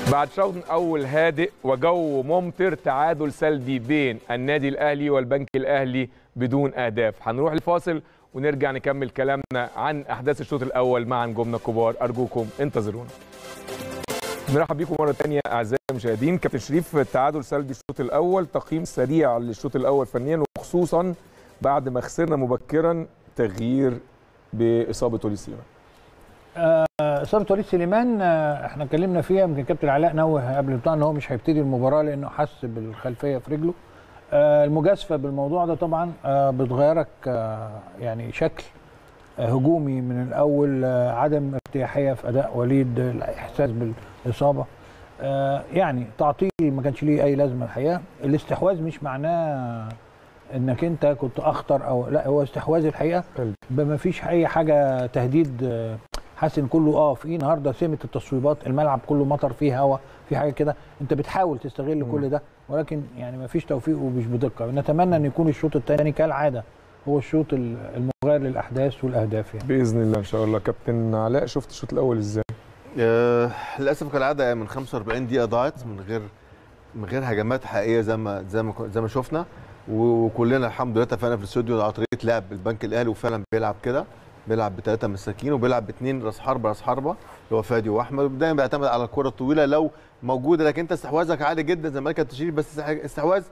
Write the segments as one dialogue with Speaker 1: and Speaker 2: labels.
Speaker 1: بعد شوط اول هادئ وجو ممطر تعادل سلبي بين النادي الاهلي والبنك الاهلي بدون اهداف هنروح لفاصل ونرجع نكمل كلامنا عن احداث الشوط الاول مع نجومنا الكبار ارجوكم انتظرونا نرحب بيكم مره ثانيه اعزائي المشاهدين كابتن شريف تعادل سلبي الشوط الاول تقييم سريع للشوط الاول فنيا وخصوصا بعد ما خسرنا مبكرا تغيير باصابه وليد سليمان
Speaker 2: اصابه وليد سليمان آه، احنا اتكلمنا فيها يمكن كابتن علاء نوه قبل بتاع ان هو مش هيبتدي المباراه لانه حس بالخلفيه في رجله آه، المجازفه بالموضوع ده طبعا آه، بتغيرك آه، يعني شكل آه، هجومي من الاول آه، عدم ارتياحيه في اداء وليد آه، الاحساس بالاصابه آه، يعني تعطيل ما كانش ليه اي لازمه الحقيقه الاستحواذ مش معناه انك انت كنت اخطر او لا هو استحواذ الحقيقه ما فيش اي حاجه تهديد آه، حاسس ان كله اه في النهارده سمه التصويبات الملعب كله مطر فيه هواء في حاجه كده انت بتحاول تستغل كل ده ولكن يعني ما فيش توفيق ومش بدقه نتمنى ان يكون الشوط الثاني كالعاده هو الشوط ال- المغاير للاحداث والاهداف يعني
Speaker 1: باذن الله ان شاء الله كابتن علاء شفت الشوط الاول ازاي
Speaker 3: آه، للاسف كالعاده من 45 دقيقه ضاعت من غير من غير هجمات حقيقيه زي ما زي ما زي ما شفنا وكلنا الحمد لله اتفقنا في الاستوديو على طريقه لعب البنك الاهلي وفعلا بيلعب كده بيلعب بثلاثه مساكين وبيلعب باثنين راس حربه راس حربه اللي هو فادي واحمد دايما بيعتمد على الكره الطويله لو موجوده لكن انت استحواذك عالي جدا زي ما كانت تشير بس استحواذ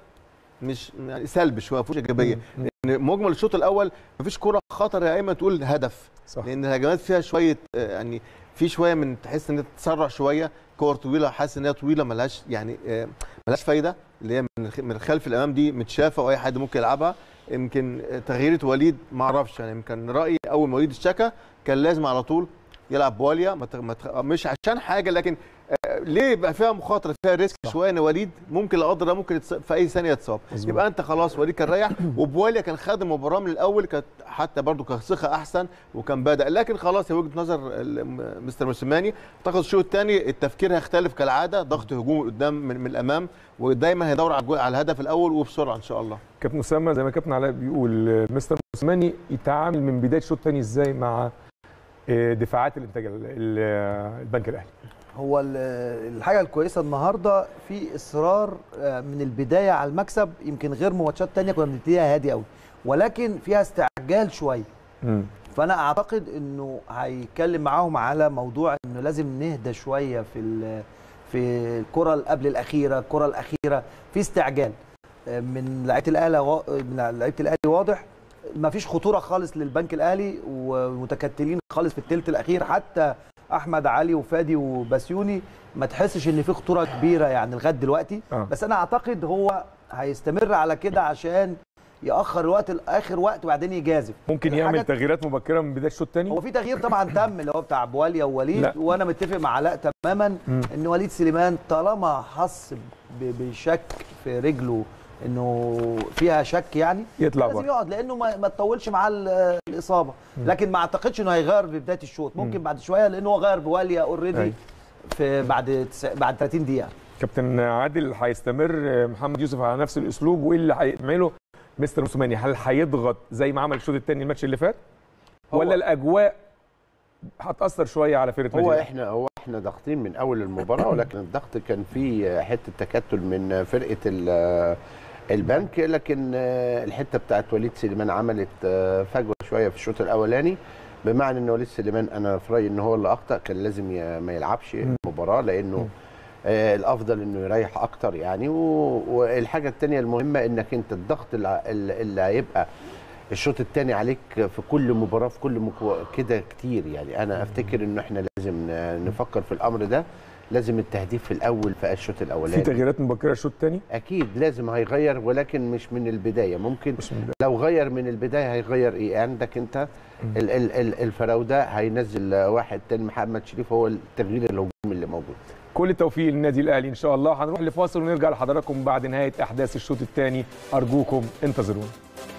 Speaker 3: مش يعني سلبي شويه ما فيهوش ايجابيه لان مجمل الشوط الاول ما فيش كره خطر يا ايمن تقول هدف
Speaker 1: صح
Speaker 3: لان الهجمات فيها شويه آه، يعني في شويه من تحس ان انت تتسرع شويه كور طويله حاسس ان هي طويله ملهاش يعني آه، ملهاش فايده اللي هي من الخ- من خلف الامام دي متشافه واي حد ممكن يلعبها يمكن آه، تغييره وليد ما اعرفش يعني يمكن رايي اول ما وليد اشتكى كان لازم على طول يلعب بواليا ما ت- ما ت- مش عشان حاجه لكن آه، ليه يبقى فيها مخاطره فيها ريسك شويه ان وليد ممكن لا قدر الله ممكن يتص- في اي ثانيه يتصاب
Speaker 1: مظبوط.
Speaker 3: يبقى انت خلاص وليد كان ريح وبواليا كان خد المباراه من الاول كانت حتى برضو كان ثقه احسن وكان بدا لكن خلاص هي وجهه نظر ال- م- مستر موسيماني اعتقد الشوط الثاني التفكير هيختلف كالعاده ضغط هجومي قدام من, من الامام ودايما هيدور على الجو- على الهدف الاول وبسرعه ان شاء الله
Speaker 1: كابتن اسامه زي ما كابتن علاء بيقول آه، مستر موسيماني يتعامل من بدايه الشوط الثاني ازاي مع آه، دفاعات الانتاج ال- ال- آه، البنك الاهلي
Speaker 4: هو ال- الحاجه الكويسه النهارده في اصرار آه، من البدايه على المكسب يمكن غير ماتشات تانية كنا بنبتديها هادي قوي ولكن فيها استعجال شويه
Speaker 1: مم.
Speaker 4: فانا اعتقد انه هيتكلم معاهم على موضوع انه لازم نهدى شويه في ال- في الكره اللي قبل الاخيره الكره الاخيره في استعجال آه، من لعيبه الاهلي وا- من لعيبه الاهلي واضح ما فيش خطوره خالص للبنك الاهلي ومتكتلين خالص في الثلث الاخير حتى احمد علي وفادي وبسيوني ما تحسش ان في خطوره كبيره يعني لغايه دلوقتي
Speaker 1: آه.
Speaker 4: بس انا اعتقد هو هيستمر على كده عشان ياخر الوقت لاخر وقت وبعدين يجازف
Speaker 1: ممكن
Speaker 4: الحاجة-
Speaker 1: يعمل تغييرات مبكره من بدايه الشوط الثاني
Speaker 4: هو في تغيير طبعا تم اللي هو بتاع بواليا ووليد
Speaker 1: لا.
Speaker 4: وانا متفق مع علاء تماما
Speaker 1: مم.
Speaker 4: ان وليد سليمان طالما حس ب- بشك في رجله انه فيها شك يعني
Speaker 1: يطلع
Speaker 4: لازم
Speaker 1: بره
Speaker 4: يقعد لانه ما, ما تطولش معاه ال- الاصابه لكن ما اعتقدش انه هيغير في بدايه الشوط ممكن بعد شويه لانه هو غير بواليا اوريدي
Speaker 1: أيوة.
Speaker 4: في بعد تس... بعد 30 دقيقه
Speaker 1: كابتن عادل هيستمر آه، محمد يوسف على نفس الاسلوب وايه اللي هيعمله مستر موسيماني هل هيضغط زي ما عمل الشوط الثاني الماتش اللي فات
Speaker 5: هو-
Speaker 1: ولا الاجواء هتاثر شويه على فرقه
Speaker 5: هو
Speaker 1: النادي
Speaker 5: احنا هو احنا ضاغطين من اول المباراه ولكن الضغط كان فيه حته تكتل من فرقه ال- البنك لكن الحته بتاعت وليد سليمان عملت فجوه شويه في الشوط الاولاني بمعنى ان وليد سليمان انا في رايي ان هو اللي اخطا كان لازم ي- ما يلعبش المباراه لانه آه، الافضل انه يريح اكتر يعني و- والحاجه الثانيه المهمه انك انت الضغط اللي, اللي هيبقى الشوط الثاني عليك في كل مباراه في كل مكو... كده كتير يعني انا افتكر ان احنا لازم ن- نفكر في الامر ده لازم التهديف في الاول في الشوط
Speaker 1: في
Speaker 5: الاولاني
Speaker 1: تغييرات مبكره الشوط الثاني
Speaker 5: اكيد لازم هيغير ولكن مش من البدايه ممكن
Speaker 1: مش من البداية.
Speaker 5: لو غير من البدايه هيغير ايه عندك انت ال ال ال الفراوده هينزل واحد تاني محمد شريف هو التغيير الهجومي اللي موجود
Speaker 1: كل التوفيق للنادي الاهلي ان شاء الله هنروح لفاصل ونرجع لحضراتكم بعد نهايه احداث الشوط الثاني ارجوكم انتظرونا